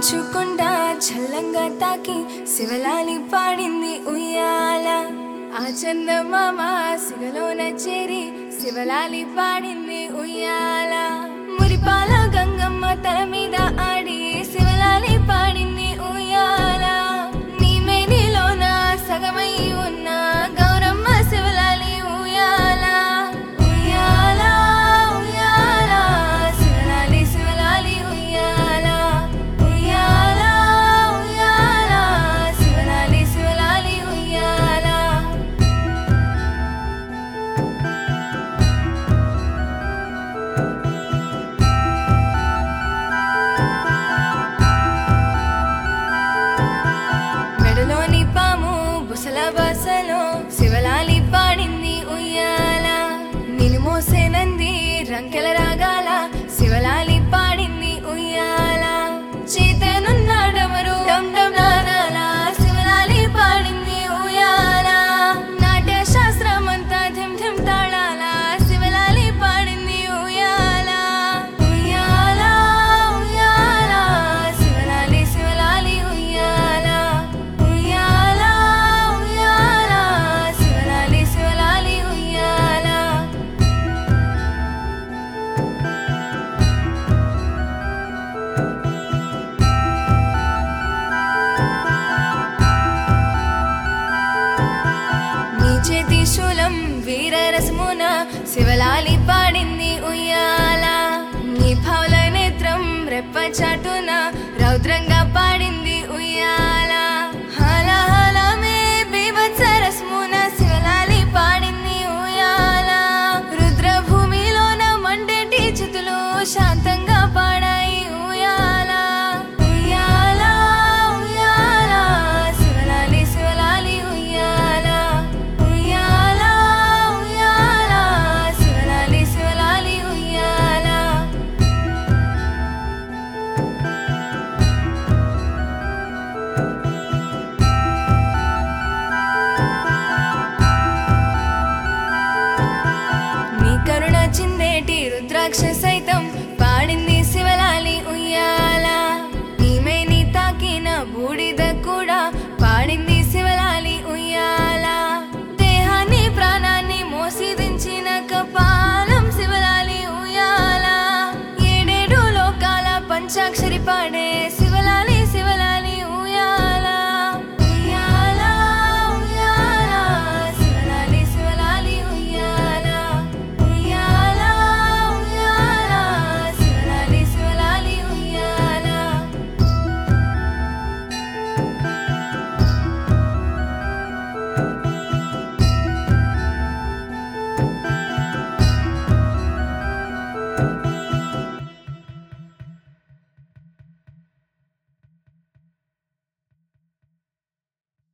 మంచుకుండా చల్లంగా తాకి శివలాలి పాడింది ఉయ్యాల ఆ చందమామ సిగలోన చేరి శివలాలి పాడింది ఉయ్యాల మురిపాల గంగమ్మ తల మీద ఆడి శివలాలి పాడింది ఉయ్యాల నీమే నీలోన సగమై ఉన్న గౌరమ్మ శివలాలి ఉయ్యాల ఉయ్యాల ఉయ్యాల శివలాలి శివలాలి ఉయ్యాల ఉయ్యాల ఉయ్యాల శివలాలి శివలాలి ఉయ్యాల మెడలోని పాము బుసల బాసలో శివలాలి పాడింది ఉయ్యాల నిన్ను మోసేనంది రంకెల రాగాల శివలాలి పాడింది ఉయ్యాల చేతనున్నాడెవరు డమ్ డమ్ నాదాల శివలాలి పాడింది ఉయ్యాల నాట్య శాస్త్రమంతా ధిమ్ ధిమ్ తాళాల శివలాలి పాడింది ఉయ్యాల ఉయ్యాల ఉయ్యాల శివలాలి శివలాలి ఉయ్యాల ఉయ్యాల ఉయ్యాల శివలాలి శివలాలి ఉయ్యాల నీ చేతి శూలం వీరరసమున శివలాలి పాడింది ఉయ్యాల నీ భావల నేత్రం రెప్ప చాటున రౌద్రంగా పాడింది ఉయ్యాల హాల హాల మే బీభత్స రసమున శివలాలి పాడింది ఉయ్యాల రుద్రభూమిలోన మండేటి చితులు శాంతంగా పాడాయి ఉయ్యాల ఉయ్యాల ఉయ్యాల శివలాలి శివలాలి ఉయ్యాల ఉయ్యాల ఉయ్యాల శివలాలి శివలాలి ఉయ్యాల నీ కరుణ చిందేటి రుద్రాక్ష సైతం పాడింది శివలాలి ఉయ్యాల నీమే నీ తాకిన బూడిద కూడా పాడింది శివలాలి ఉయ్యాల దేహాన్ని ప్రాణాన్ని మోసిదించిన కపాలం శివలాలి ఉయ్యాల ఏడేడు లోకాల పంచాక్షరి పాడే